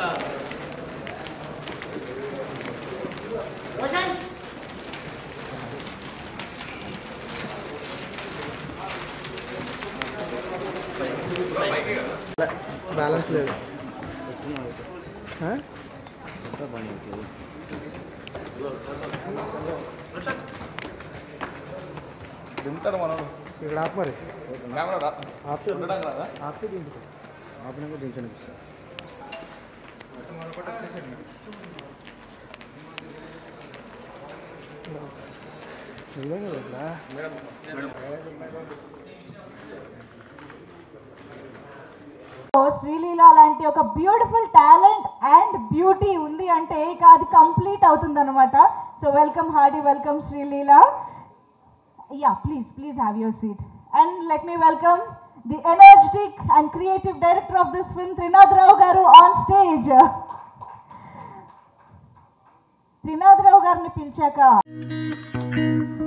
Balance లేదు ఆ? దింపుతాడు మనోడు ఇక్కడ ఆపు మరి కెమెరా రా ఆప్షన్ ఉండడం కదా ఆపితే దించు ఆపినాక దించండి నిజంగా ఇట్లా శ్రీలీల లాంటి ఒక బ్యూటిఫుల్ టాలెంట్ అండ్ బ్యూటీ ఉంది అంటే ఇక అది కంప్లీట్ అవుతుంది అనమాట so welcome Hardy welcome Sreeleela yeah please please have your seat and let me welcome the energetic and creative director of this film Trinath Rao గారు ఆన్ స్టేజ్ త్రినాథ్ రావు గారిని పిలిచాక